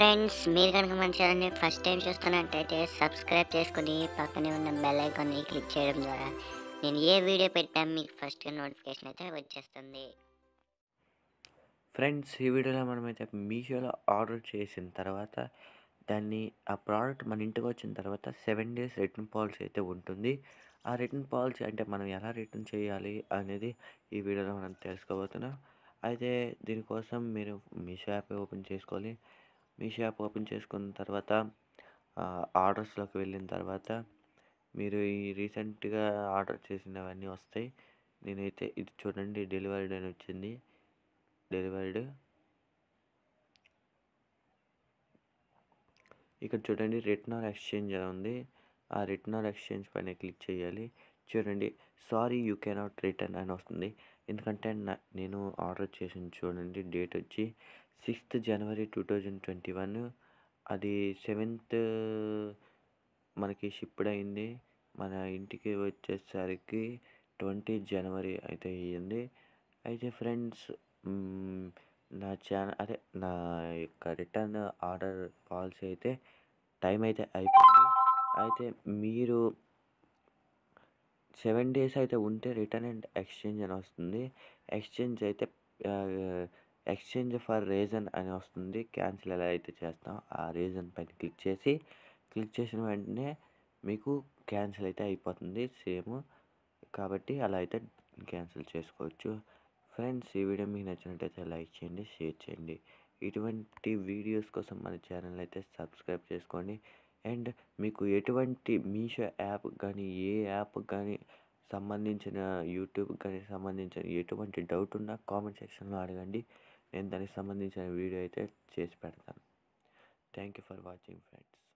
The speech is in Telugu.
ఫ్రెండ్స్ మీరు కనుక మన ఛానల్ని ఫస్ట్ టైం చూస్తున్నట్టయితే సబ్స్క్రైబ్ చేసుకుని పక్కనే ఉన్న బెల్ ఐకాన్ని క్లిక్ చేయడం ద్వారా నేను ఏ వీడియో పెట్టా మీకు ఫస్ట్గా నోటిఫికేషన్ అయితే వచ్చేస్తుంది ఫ్రెండ్స్ ఈ వీడియోలో మనమైతే మీషోలో ఆర్డర్ చేసిన తర్వాత దాన్ని ఆ ప్రోడక్ట్ మన ఇంటికి వచ్చిన తర్వాత సెవెన్ డేస్ రిటర్న్ పాలసీ అయితే ఉంటుంది ఆ రిటర్న్ పాలసీ అంటే మనం ఎలా రిటర్న్ చేయాలి అనేది ఈ వీడియోలో మనం తెలుసుకోబోతున్నాం అయితే దీనికోసం మీరు మీషో యాప్ ఓపెన్ చేసుకోవాలి మీషో యాప్ ఓపెన్ చేసుకున్న తర్వాత ఆర్డర్స్లోకి వెళ్ళిన తర్వాత మీరు ఈ రీసెంట్గా ఆర్డర్ చేసినవన్నీ వస్తాయి నేనైతే ఇది చూడండి డెలివరీడ్ అని వచ్చింది డెలివర్డ్ ఇక్కడ చూడండి రిటర్న్ ఆర్ ఎక్స్చేంజ్ అని ఉంది ఆ రిటర్న్ ఆర్ ఎక్స్చేంజ్ పైన క్లిక్ చేయాలి చూడండి సారీ యూ కెనాట్ రిటర్న్ అని వస్తుంది ఎందుకంటే నా- నేను ఆర్డర్ చేసిన చూడండి డేట్ వచ్చి sixth January two thousand twenty one అది సెవెంత్ మనకి షిప్డ్ అయింది మన ఇంటికి వచ్చేసరికి ట్వంటీ జనవరి అయితే అయ్యింది అయితే ఫ్రెండ్స్ మ్మ్, నా ఛానల్ అదే నా యొక్క రిటర్న్ ఆర్డర్ పాలసీ అయితే టైం అయితే అయిపోయింది అయితే మీరు సెవెన్ డేస్ అయితే ఉంటే రిటర్న్ అండ్ ఎక్స్చేంజ్ అని వస్తుంది ఎక్స్చేంజ్ అయితే ఎక్స్చేంజ్ ఫర్ రీజన్ అని వస్తుంది క్యాన్సిల్ ఎలా అయితే చేస్తాం ఆ రీజన్ పైన క్లిక్ చేసి క్లిక్ చేసిన వెంటనే మీకు క్యాన్సిల్ అయితే అయిపోతుంది సేమ్ కాబట్టి అలా అయితే క్యాన్సిల్ చేసుకోవచ్చు ఫ్రెండ్స్ ఈ వీడియో మీకు నచ్చినట్టయితే లైక్ చేయండి షేర్ చేయండి ఇటువంటి వీడియోస్ కోసం మన ఛానల్ అయితే సబ్స్క్రైబ్ చేసుకోండి అండ్ మీకు ఎటువంటి మీషో యాప్ కానీ ఏ యాప్ కానీ సంబంధించిన యూట్యూబ్ కానీ సంబంధించిన ఎటువంటి డౌట్ ఉన్నా కామెంట్ సెక్షన్లో అడగండి నేను దానికి సంబంధించిన వీడియో అయితే చేసి పెడతాను thank you for watching friends